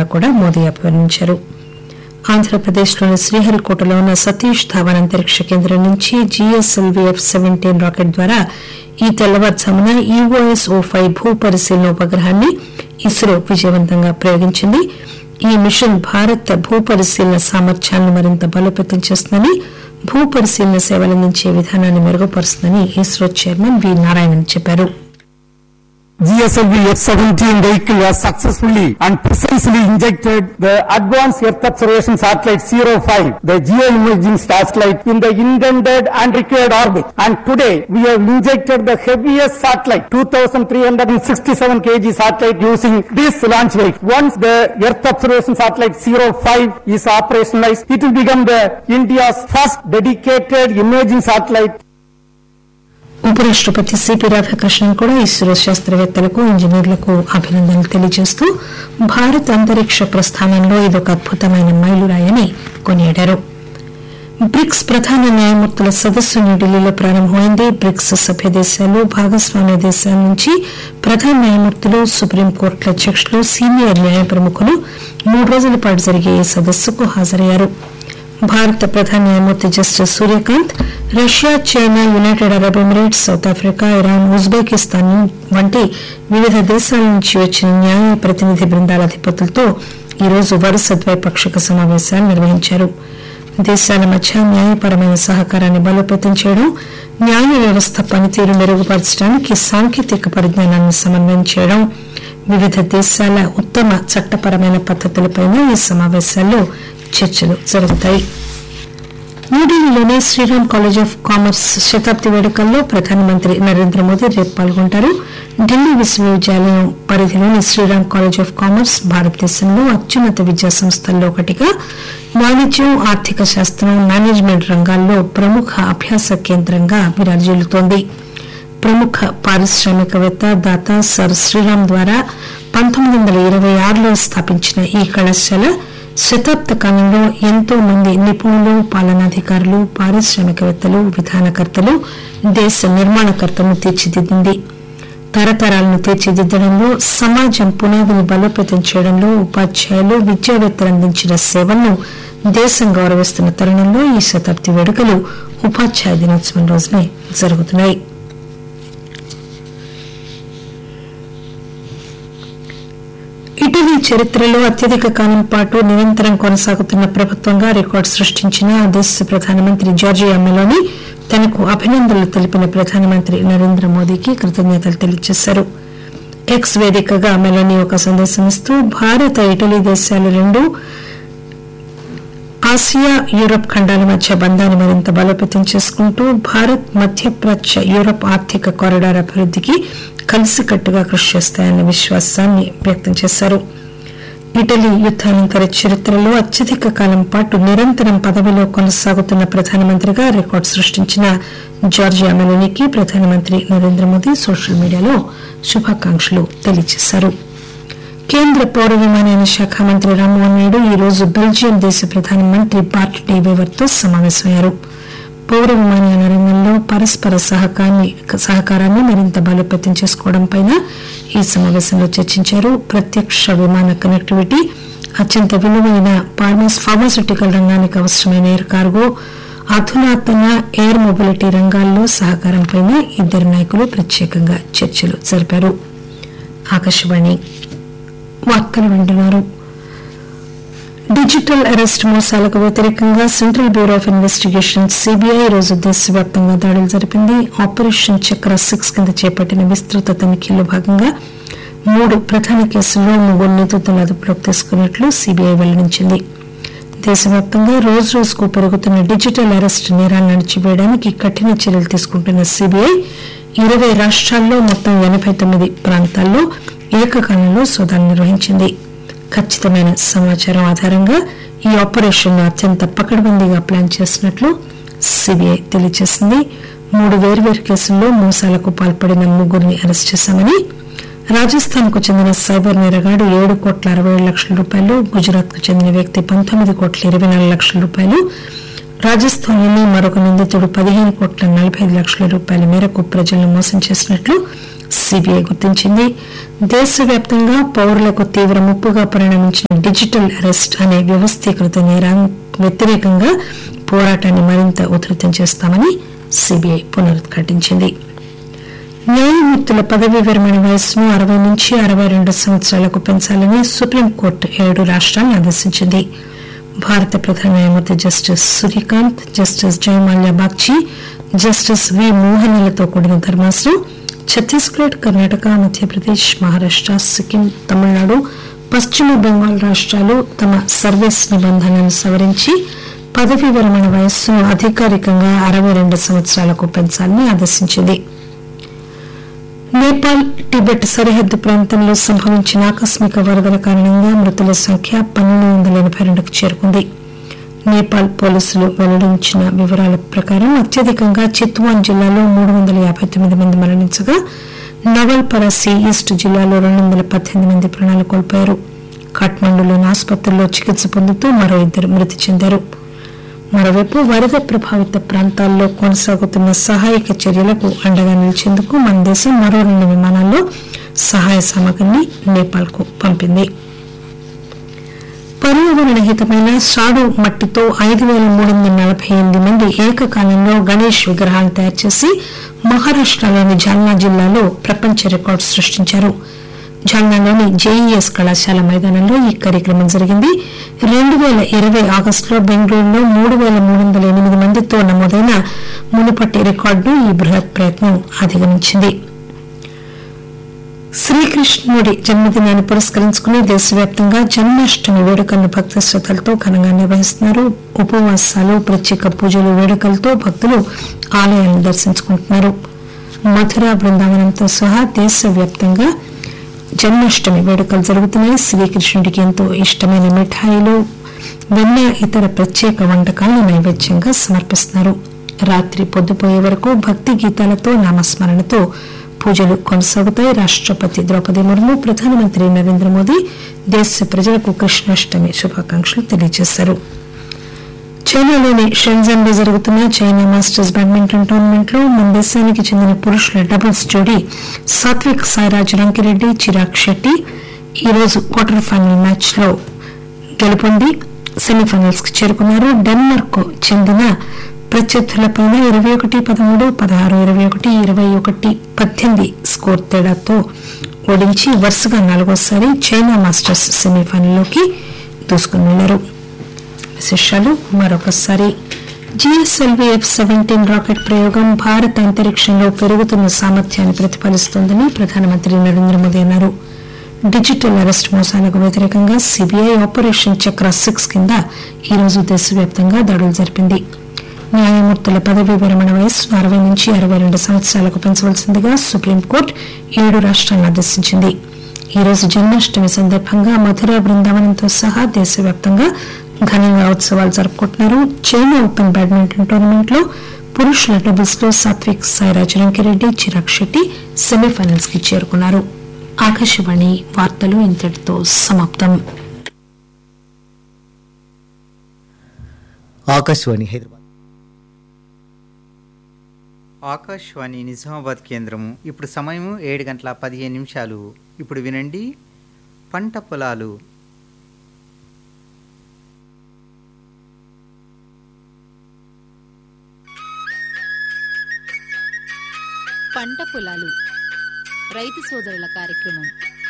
కూడా మోదీ అభివర్ణించారు ఆంధ్రప్రదేశ్లోని శ్రీహరికోటలో ఉన్న సతీష్ ధావన్ అంతరిక్ష కేంద్రం నుంచి జీఎస్ఎల్వీఎఫ్ సెవెంటీన్ రాకెట్ ద్వారా ఈ తెల్లవారుజామున ఈఓఎస్ ఓ ఫైవ్ భూ పరిశీలన ఉపగ్రహాన్ని ఇస్రో విజయవంతంగా ప్రయోగించింది ఈ మిషన్ భారత్ భూ పరిశీలన సామర్థ్యాలను మరింత బలోపేతం చేస్తుందని భూ పరిశీలన సేవలందించే విధానాన్ని మెరుగుపరుస్తుందని ఇస్రో చైర్మన్ వి నారాయణన్ చెప్పారు GSLV F-17 vehicle has successfully and precisely injected the Advanced Earth Observation Satellite 05, the geoimaging satellite, in the intended and required orbit. And today, we have injected the heaviest satellite, 2,367 kg satellite using this launch vehicle. Once the Earth Observation Satellite 05 is operationalized, it will become the India's first dedicated imaging satellite ఉపరాష్టపతి CP Radhakrishnan కూడా ISRO శాస్త్రవేత్తలకు ఇంజనీర్లకు అభినందనలు తెలియజేస్తూ భారత్ అంతరిక్ష ప్రస్థానంలో ఇదొక అద్భుతమైన మైలురాయని కొనియాడారు bricks ప్రధాన న్యాయమూర్తుల సదస్సు న్యూఢిల్లీలో ప్రారంభమైంది బ్రిక్స్ సభ్య దేశాలు భాగస్వామ్య దేశాల నుంచి ప్రధాన న్యాయమూర్తులు సుప్రీంకోర్టుల అధ్యక్షులు సీనియర్ న్యాయ ప్రముఖులు మూడు రోజుల పాటు జరిగే ఈ సదస్సుకు హాజరయ్యారు భారత ప్రధాన న్యాయమూర్తి justice Suryakant Russia China United Arab Emirates South Africa Iran Uzbekistan వంటి వివిధ దేశాల నుంచి వచ్చిన న్యాయ ప్రతినిధి బృందాల అధిపతులతో ఈరోజు వరుస ద్వైపాక్షిక సమావేశాలు నిర్వహించారు దేశాల మధ్య న్యాయపరమైన సహకారాన్ని బలోపేతం చేయడం న్యాయ వ్యవస్థ పనితీరు మెరుగుపరచడానికి సాంకేతిక పరిజ్ఞానాన్ని సమన్వయం చేయడం వివిధ దేశాల ఉత్తమ చట్టపరమైన పద్దతులపై ఈ సమావేశాల్లో చర్చలు జరుగుతాయి న్యూఢిల్లీలోని శ్రీరామ్ కాలేజ్ ఆఫ్ కామర్స్ శతాబ్ది వేడుకల్లో ప్రధానమంత్రి నరేంద్ర మోదీ రేపు పాల్గొంటారు ఢిల్లీ విశ్వవిద్యాలయం పరిధిలోని శ్రీరామ్ కాలేజ్ ఆఫ్ కామర్స్ భారతదేశంలో అత్యున్నత విద్యా సంస్థల్లో ఒకటిగా వాణిజ్యం ఆర్థిక శాస్త్రం మేనేజ్మెంట్ రంగాల్లో ప్రముఖ అభ్యాస కేంద్రంగా విరాజిల్లుతోంది ప్రముఖ పారిశ్రామికవేత్త దాత సర్ శ్రీరామ్ ద్వారా పంతొమ్మిది వందల ఇరవై ఆరులో స్థాపించిన ఈ కళాశాల శతాబ్ద కాలంలో ఎంతో మంది నిపుణులు పాలనాధికారులు పారిశ్రామికవేత్తలు విధానకర్తలు దేశ నిర్మాణకర్తలను తీర్చిదిద్దింది తరతరాలను తీర్చిదిద్దడంలో సమాజం పునాదిని బలోపేతం చేయడంలో ఉపాధ్యాయులు విద్యావేత్తలు అందించిన సేవలను దేశం గౌరవిస్తున్న తరుణంలో ఈ శతాబ్ది వేడుకలు ఉపాధ్యాయ దినోత్సవం రోజునే జరుగుతున్నాయి ఇటలీ చరిత్రలో అత్యధిక కాలం పాటు నిరంతరం కొనసాగుతున్న ప్రభుత్వంగా రికార్డు సృష్టించిన ఆ దేశ ప్రధానమంత్రి జార్జియా మెలోని తనకు అభినందనలు తెలిపిన ప్రధానమంత్రి నరేంద్ర మోదీకి కృతజ్ఞతలు తెలియజేశారు ఎక్స్ వేదికగా మెలోని ఒక సందేశం ఇస్తూ భారత ఇటలీ దేశాలు రెండు ఆసియా యూరప్ ఖండాల మధ్య బంధాన్ని మరింత బలోపేతం చేసుకుంటూ భారత్ మధ్యప్రాచ్య యూరప్ ఆర్థిక కారిడార్ అభివృద్దికి కలిసికట్టుగా కృషి చేస్తాయన్న విశ్వాసాన్ని వ్యక్తం చేశారు ఇటలీ యుద్దానంతర చరిత్రలో అత్యధిక కాలం పాటు నిరంతరం పదవిలో కొనసాగుతున్న ప్రధానమంత్రిగా రికార్డు సృష్టించిన జార్జియా మెలోనికి ప్రధానమంత్రి నరేంద్ర మోదీ సోషల్ మీడియాలో శుభాకాంక్షలు తెలియజేశారు కేంద్ర పౌర విమానయాన శాఖ మంత్రి రామ్మోహన్ నాయుడు ఈ రోజు బెల్జియం దేశ ప్రధానమంత్రి బార్ట్ డి వేవర్తో సమావేశమయ్యారు పౌర విమానయాన రంగంలో పరస్పర సహకారాన్ని సహకారాన్ని మరింత బలోపేతం చేసుకోవడంపై ఈ సమావేశంలో చర్చించారు ప్రత్యక్ష విమాన కనెక్టివిటీ అత్యంత విలువైన ఫార్మస్ ఫార్మాస్యూటికల్ రంగానికి అవసరమైన ఎయిర్ కార్గో అధునాతన ఎయిర్ మొబిలిటీ రంగాల్లో సహకారంపై ఇద్దరు నాయకులు ప్రత్యేకంగా చర్చలు జరిపారు ఆకాశవాణి వార్తలు వింటున్నారు డిజిటల్ అరెస్ట్ మోసాలకు వ్యతిరేకంగా central bureau of investigation CBI రోజు దేశవ్యాప్తంగా దాడులు జరిపింది ఆపరేషన్ చక్ర సిక్స్ కింద చేపట్టిన విస్తృత తనిఖీల్లో భాగంగా మూడు ప్రధాన కేసుల్లో ముగ్గురు నిందితులను అదుపులోకి తీసుకున్నట్లు సిబిఐ వెల్లడించింది దేశవ్యాప్తంగా రోజు రోజుకు పెరుగుతున్న డిజిటల్ అరెస్ట్ నేరాలను అణచివేయడానికి కఠిన చర్యలు తీసుకుంటున్న సిబిఐ ఇరవై రాష్ట్రాల్లో మొత్తం ఎనబై తొమ్మిది ప్రాంతాల్లో ఏకకాలంలో సోదాలు నిర్వహించింది ఖచ్చితమైన సమాచారం ఆధారంగా ఈ ఆపరేషన్ అత్యంత పకడ్బందీగా ప్లాన్ చేసినట్లు సిబిఐ తెలియజేసింది మూడు వేర్వేరు కేసుల్లో మోసాలకు పాల్పడిన ముగ్గురిని అరెస్ట్ చేశామని రాజస్థాన్ కు చెందిన సైబర్ నేరగాడు ఏడు కోట్ల అరవై ఏడు లక్షల రూపాయలు గుజరాత్ కు చెందిన వ్యక్తి పంతొమ్మిది కోట్ల ఇరవై నాలుగు లక్షల రూపాయలు రాజస్థాన్లోని మరొక నిందితుడు పదిహేను కోట్ల నలభై ఐదు లక్షల రూపాయల మేరకు ప్రజలను మోసం చేసినట్లు సిబిఐ గుర్తించింది దేశవ్యాప్తంగా పౌరులకు తీవ్ర ముప్పుగా పరిణమించిన డిజిటల్ అరెస్ట్ అనే వ్యవస్థీకృత నేరానికి వ్యతిరేకంగా పోరాటాన్ని మరింత ఉధృతం చేస్తామని సిబిఐ పునరుద్ఘాటించింది న్యాయమూర్తుల పదవీ విరమణ వయస్సును అరవై నుంచి అరవై రెండు సంవత్సరాలకు పెంచాలని సుప్రీంకోర్టు ఏడు రాష్ట్రాలను ఆదేశించింది భారత ప్రధాన న్యాయమూర్తి justice Suryakant justice Joymalya Bagchi justice V మోహన్లతో కూడిన ధర్మాసనం ఛత్తీస్గఢ్ కర్ణాటక మధ్యప్రదేశ్ మహారాష్ట సిక్కిం తమిళనాడు పశ్చిమ బెంగాల్ రాష్ట్రాలు తమ సర్వీస్ నిబంధనలను సవరించి పదవీ విరమణ వయస్సును అధికారికంగా అరవై రెండు సంవత్సరాలకు పెంచాలని ఆదేశించింది నేపాల్ టిబెట్ సరిహద్దు ప్రాంతంలో సంభవించిన ఆకస్మిక వరదల కారణంగా మృతుల సంఖ్య పన్నెండు వందల ఎనబై రెండుకు చేరుకుంది నేపాల్ పోలీసులు వెల్లడించిన వివరాల ప్రకారం అత్యధికంగా చిత్వాన్ జిల్లాలో మూడు వందల యాబై తొమ్మిది మంది మరణించగా నవల్ పరాసి ఈస్ట్ జిల్లాలో రెండు వందల పద్దెనిమిది మంది ప్రాణాలు కోల్పోయారు కాఠ్మండూలోని ఆసుపత్రుల్లో చికిత్స పొందుతూ మరో ఇద్దరు మృతి చెందారు మరోవైపు వరద ప్రభావిత ప్రాంతాల్లో కొనసాగుతున్న సహాయక చర్యలకు అండగా నిలిచేందుకు మన దేశం మరో రెండు విమానాల్లో సహాయ సామగ్రిని నేపాల్కు పంపింది పర్యావరణ హితమైన సాడు మట్టితో ఐదు వేల మూడు వందల నలభై ఎనిమిది మంది ఏకకాలంలో గణేష్ విగ్రహాలను తయారు చేసి మహారాష్టలోని జాల్నా జిల్లాలో ప్రపంచ రికార్డు సృష్టించారు జాల్నాలోని జేఈఎస్ కళాశాల మైదానంలో ఈ కార్యక్రమం జరిగింది రెండు పేల ఇరవై ఆగస్టులో బెంగళూరులో మూడు పేల మూడు వందల ఎనిమిది మందితో నమోదైన మునుపటి రికార్డును ఈ బృహత్ ప్రయత్నం అధిగమించింది శ్రీకృష్ణుడి జన్మదినాన్ని పురస్కరించుకుని దేశవ్యాప్తంగా జన్మాష్టమి వేడుకలను భక్తి శ్రద్దలతో ఘనంగా నిర్వహిస్తున్నారు ఉపవాసాలు ప్రత్యేక పూజలు వేడుకలతో భక్తులు ఆలయాలను దర్శించుకుంటున్నారు మధుర బృందావనంతో సహా దేశవ్యాప్తంగా జన్మాష్టమి వేడుకలు జరుగుతున్నాయి శ్రీకృష్ణుడికి ఎంతో ఇష్టమైన మిఠాయిలు వెన్న ఇతర ప్రత్యేక వంటకాలను నైవేద్యంగా సమర్పిస్తున్నారు రాత్రి పొద్దుపోయే వరకు భక్తి గీతాలతో నామస్మరణతో పూజలు కొనసాగుతాయి రాష్టపతి ద్రౌపది ముర్ము ప్రధానమంత్రి నరేంద్ర మోదీ దేశ ప్రజలకు కృష్ణాష్టమి శుభాకాంక్షలు తెలియజేశారు చైనాలోని షెంజన్ లో జరుగుతున్న చైనా మాస్టర్స్ బ్యాడ్మింటన్ టోర్నమెంట్ లో మన దేశానికి చెందిన పురుషుల డబుల్స్ జోడీ సాత్విక్ సాయిరాజ్ రంకిరెడ్డి చిరాగ్ శెట్టి ఈ రోజు క్వార్టర్ ఫైనల్ మ్యాచ్ లో గెలుపొంది సెమీఫైనల్స్ కు చేరుకున్నారు డెన్మార్క్ కు చెందిన ప్రత్యర్థులపై ఇరవై ఒకటి పదమూడు పదహారు ఇరవై ఒకటి ఇరవై ఒకటి పద్దెనిమిది స్కోర్ తేడాతో ఓడించి వరుసగా నాలుగోసారి చైనా మాస్టర్స్ సెమీఫైనల్లోకి దూసుకుని వెళ్లారు విశేషాలు మరొకసారి జిఎస్ఎల్వి ఎఫ్ సెవెంటీన్ రాకెట్ ప్రయోగం భారత అంతరిక్షంలో పెరుగుతున్న సామర్థ్యాన్ని ప్రతిఫలిస్తోందని ప్రధానమంత్రి నరేంద్ర మోదీ అన్నారు డిజిటల్ అరెస్ట్ మోసాలకు వ్యతిరేకంగా సిబిఐ ఆపరేషన్ చక్ర సిక్స్ కింద ఈరోజు దేశవ్యాప్తంగా దాడులు జరిపింది న్యాయమూర్తుల పదవీ విరమణ వయస్సు అరవై నుంచి అరవై రెండు సంవత్సరాలకు పెంచవలసిందిగా సుప్రీంకోర్టు ఏడు రాష్ట్రాలను ఆదేశించింది ఈ రోజు జన్మాష్టమి సందర్భంగా మధుర బృందావనంతో సహా దేశవ్యాప్తంగా ఘనంగా ఉత్సవాలు జరుపుకుంటున్నారు చైనా ఓపెన్ బ్యాడ్మింటన్ టోర్నమెంట్ లో పురుషుల డబుల్స్ లో సాత్విక్ సాయిరాజ్ రంకిరెడ్డి చిరాగ్ శెట్టి సెమీఫైనల్స్ కి చేరుకున్నారు ఆకాశవాణి వార్తలు ఇంతటితో సమాప్తం ఆకాశవాణి హైదరాబాద్ ఆకాశవాణి నిజామాబాద్ కేంద్రము ఇప్పుడు సమయము ఏడు గంటల పదిహేను నిమిషాలు ఇప్పుడు వినండి పంట పొలాలు పంట పొలాలు రైతు సోదరుల కార్యక్రమం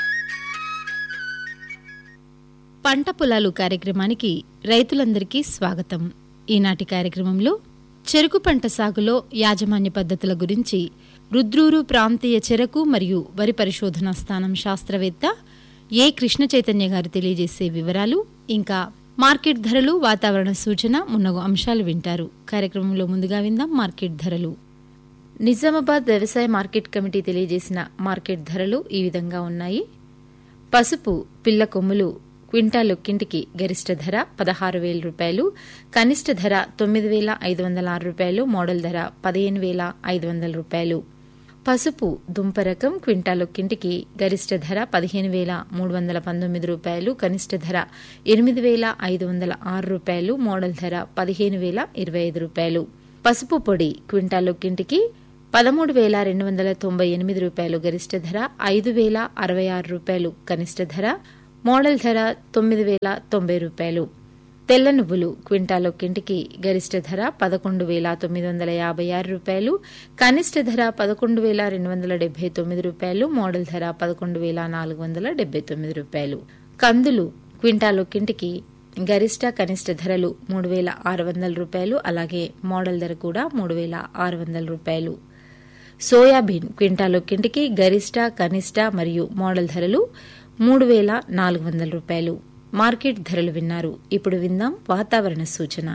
పంట పొలాలు కార్యక్రమానికి రైతులందరికీ స్వాగతం ఈనాటి కార్యక్రమంలో చెరుకు పంట సాగులో యాజమాన్య పద్ధతుల గురించి రుద్రూరు ప్రాంతీయ చెరకు మరియు వరి పరిశోధనా స్థానం శాస్త్రవేత్త ఏ కృష్ణ చైతన్య గారు తెలియజేసే వివరాలు ఇంకా మార్కెట్ ధరలు వాతావరణ సూచన మున్నగు అంశాలు వింటారు కార్యక్రమంలో ముందుగా విందాం మార్కెట్ ధరలు నిజామాబాద్ వ్యవసాయ మార్కెట్ కమిటీ తెలియజేసిన మార్కెట్ ధరలు ఈ విధంగా ఉన్నాయి పసుపు పిల్ల కొమ్ములు క్వింటాల్ ఒక్కింటికి గరిష్ట ధర పదహారు వేల రూపాయలు కనిష్ట ధర తొమ్మిది వేల ఐదు వందల ఆరు రూపాయలు మోడల్ ధర పదిహేను వేల ఐదు వందల రూపాయలు పసుపు దుంప రకం క్వింటాల్ ఒక్కింటికి గరిష్ట ధర పదిహేను వేల మూడు వందల పంతొమ్మిది రూపాయలు కనిష్ట ధర ఎనిమిది వేల ఐదు వందల ఆరు రూపాయలు మోడల్ ధర పదిహేను వేల ఇరవై ఐదు రూపాయలు పసుపు పొడి క్వింటాల్ ఒక్కింటికి పదమూడు వేల రెండు వందల తొంభై ఎనిమిది రూపాయలు గరిష్ట ధర ఐదు వేల అరవై ఆరు రూపాయలు కనిష్ట ధర మోడల్ ధర తొమ్మిది వేల తొంభై రూపాయలు తెల్ల నువ్వులు క్వింటాలో కింటికి గరిష్ట ధర పదకొండు వేల తొమ్మిది వందల యాభై ఆరు రూపాయలు కనిష్ట ధర పదకొండు వేల రెండు వందల డెబ్బై తొమ్మిది రూపాయలు మోడల్ ధర పదకొండు వేల నాలుగు వందల డెబ్బై తొమ్మిది రూపాయలు కందులు క్వింటాలో కింటికి గరిష్ట కనిష్ట ధరలు మూడు వేల ఆరు వందల రూపాయలు అలాగే మోడల్ ధర కూడా మూడు వేల ఆరు వందల రూపాయలు సోయాబీన్ క్వింటాలో కింటికి గరిష్ట కనిష్ట మరియు మోడల్ ధరలు మూడు వేల నాలుగు వందల రూపాయలు మార్కెట్ ధరలు విన్నారు ఇప్పుడు విందాం వాతావరణ సూచన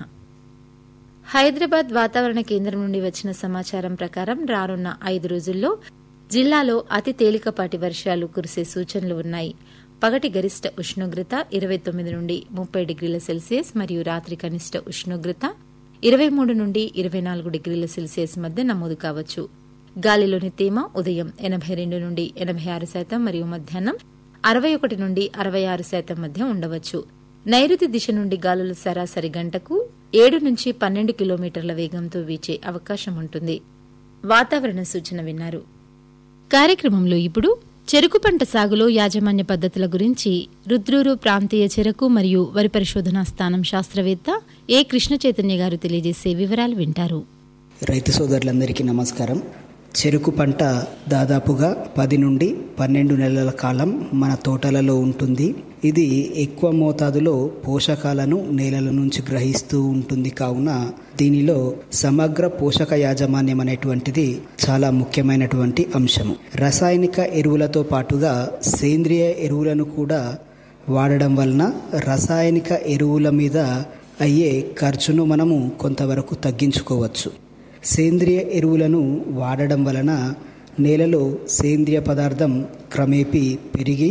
హైదరాబాద్ వాతావరణ కేంద్రం నుండి వచ్చిన సమాచారం ప్రకారం రానున్న ఐదు రోజుల్లో జిల్లాలో అతి తేలికపాటి వర్షాలు కురిసే సూచనలు ఉన్నాయి పగటి గరిష్ట ఉష్ణోగ్రత ఇరవై తొమ్మిది నుండి ముప్పై డిగ్రీల సెల్సియస్ మరియు రాత్రి కనిష్ట ఉష్ణోగ్రత ఇరవై మూడు నుండి ఇరవై నాలుగు డిగ్రీల సెల్సియస్ మధ్య నమోదు కావచ్చు గాలిలోని తేమ ఉదయం ఎనభై రెండు నుండి ఎనభై ఆరు శాతం మరియు మధ్యాహ్నం అరవై ఒకటి నుండి అరవై ఆరు శాతం మధ్య ఉండవచ్చు నైరుతి దిశ నుండి గాలులు సరాసరి గంటకు ఏడు నుంచి పన్నెండు కిలోమీటర్ల వేగంతో వీచే అవకాశం ఉంటుంది వాతావరణ సూచన విన్నారు కార్యక్రమంలో ఇప్పుడు చెరుకు పంట సాగులో యాజమాన్య పద్ధతుల గురించి రుద్రూరు ప్రాంతీయ చెరకు మరియు వరి పరిశోధనా స్థానం శాస్త్రవేత్త ఏ కృష్ణ చైతన్య గారు తెలియజేసే వివరాలు వింటారు రైతు సోదరులందరికీ నమస్కారం చెరుకు పంట దాదాపుగా పది నుండి పన్నెండు నెలల కాలం మన తోటలలో ఉంటుంది ఇది ఎక్కువ మోతాదులో పోషకాలను నేలల నుంచి గ్రహిస్తూ ఉంటుంది కావున దీనిలో సమగ్ర పోషక యాజమాన్యం అనేటువంటిది చాలా ముఖ్యమైనటువంటి అంశము రసాయనిక ఎరువులతో పాటుగా సేంద్రియ ఎరువులను కూడా వాడడం వలన రసాయనిక ఎరువుల మీద అయ్యే ఖర్చును మనము కొంతవరకు తగ్గించుకోవచ్చు సేంద్రియ ఎరువులను వాడడం వలన నేలలో సేంద్రియ పదార్థం క్రమేపీ పెరిగి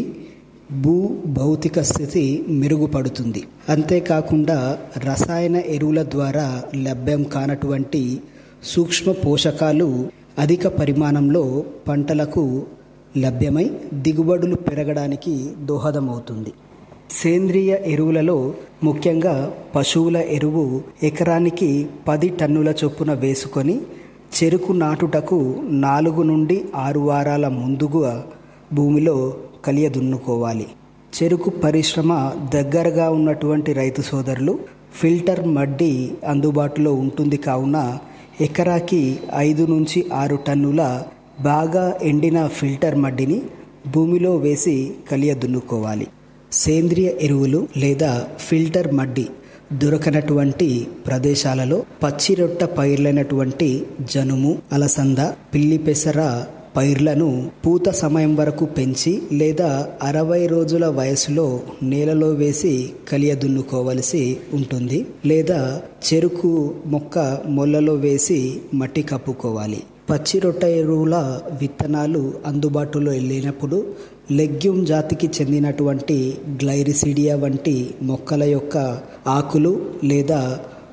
భూ భౌతిక స్థితి మెరుగుపడుతుంది అంతేకాకుండా రసాయన ఎరువుల ద్వారా లభ్యం కానటువంటి సూక్ష్మ పోషకాలు అధిక పరిమాణంలో పంటలకు లభ్యమై దిగుబడులు పెరగడానికి దోహదమవుతుంది సేంద్రియ ఎరువులలో ముఖ్యంగా పశువుల ఎరువు ఎకరానికి పది టన్నుల చొప్పున వేసుకొని చెరుకు నాటుటకు నాలుగు నుండి ఆరు వారాల ముందుగా భూమిలో కలియదున్నుకోవాలి చెరుకు పరిశ్రమ దగ్గరగా ఉన్నటువంటి రైతు సోదరులు ఫిల్టర్ మడ్డి అందుబాటులో ఉంటుంది కావున ఎకరాకి ఐదు నుంచి ఆరు టన్నుల బాగా ఎండిన ఫిల్టర్ మడ్డిని భూమిలో వేసి కలియదున్నుకోవాలి సేంద్రియ ఎరువులు లేదా ఫిల్టర్ మడ్డి దొరకనటువంటి ప్రదేశాలలో పచ్చిరొట్ట పైర్లైనటువంటి జనుము అలసంద పిల్లి పెసర పైర్లను పూత సమయం వరకు పెంచి లేదా అరవై రోజుల వయసులో నేలలో వేసి కలియదున్నుకోవలసి ఉంటుంది లేదా చెరుకు మొక్క మొల్లలో వేసి మట్టి కప్పుకోవాలి పచ్చి రొట్ట ఎరువుల విత్తనాలు అందుబాటులో లేనప్పుడు లెగ్యూమ్ జాతికి చెందినటువంటి గ్లైరిసిడియా వంటి మొక్కల యొక్క ఆకులు లేదా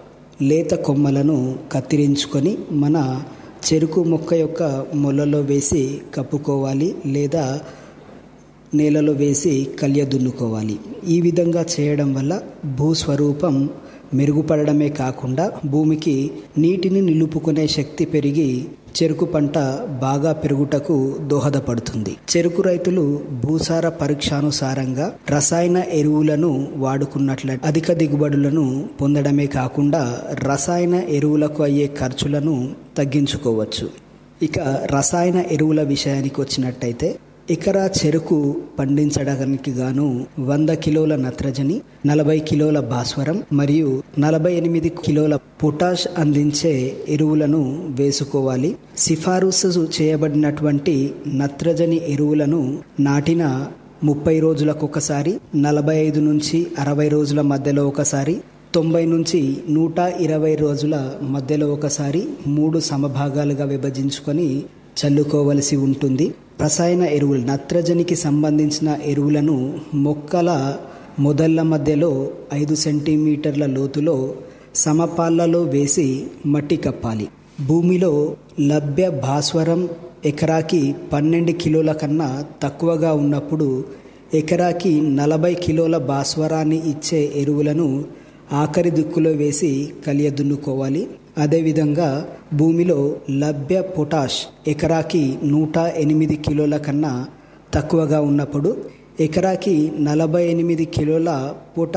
లేత కొమ్మలను కత్తిరించుకొని మన చెరుకు మొక్క యొక్క మొలలో వేసి కప్పుకోవాలి లేదా నేలలో వేసి కళ్య దున్నుకోవాలి ఈ విధంగా చేయడం వల్ల భూస్వరూపం మెరుగుపడడమే కాకుండా భూమికి నీటిని నిలుపుకునే శక్తి పెరిగి చెరుకు పంట బాగా పెరుగుటకు దోహదపడుతుంది చెరుకు రైతులు భూసార పరీక్షానుసారంగా రసాయన ఎరువులను వాడుకున్నట్ల అధిక దిగుబడులను పొందడమే కాకుండా రసాయన ఎరువులకు అయ్యే ఖర్చులను తగ్గించుకోవచ్చు ఇక రసాయన ఎరువుల విషయానికి వచ్చినట్టయితే ఎకరా చెరుకు పండించడానికి గాను వంద కిలోల నత్రజని నలభై కిలోల భాస్వరం మరియు నలభై ఎనిమిది కిలోల పొటాష్ అందించే ఎరువులను వేసుకోవాలి సిఫారసు చేయబడినటువంటి నత్రజని ఎరువులను నాటిన ముప్పై రోజులకు ఒకసారి నలభై ఐదు నుంచి అరవై రోజుల మధ్యలో ఒకసారి తొంభై నుంచి నూట ఇరవై రోజుల మధ్యలో ఒకసారి మూడు సమభాగాలుగా విభజించుకొని చల్లుకోవలసి ఉంటుంది రసాయన ఎరువులు నత్రజనికి సంబంధించిన ఎరువులను మొక్కల మొదళ్ల మధ్యలో ఐదు సెంటీమీటర్ల లోతులో సమపాళ్లలో వేసి మట్టి కప్పాలి భూమిలో లభ్య భాస్వరం ఎకరాకి పన్నెండు కిలోల కన్నా తక్కువగా ఉన్నప్పుడు ఎకరాకి నలభై కిలోల భాస్వరాన్ని ఇచ్చే ఎరువులను ఆఖరి దిక్కులో వేసి కలియదున్నుకోవాలి అదేవిధంగా భూమిలో లభ్య పొటాష్ ఎకరాకి నూట ఎనిమిది కిలోల కన్నా తక్కువగా ఉన్నప్పుడు ఎకరాకి నలభై ఎనిమిది కిలోల పొటాష్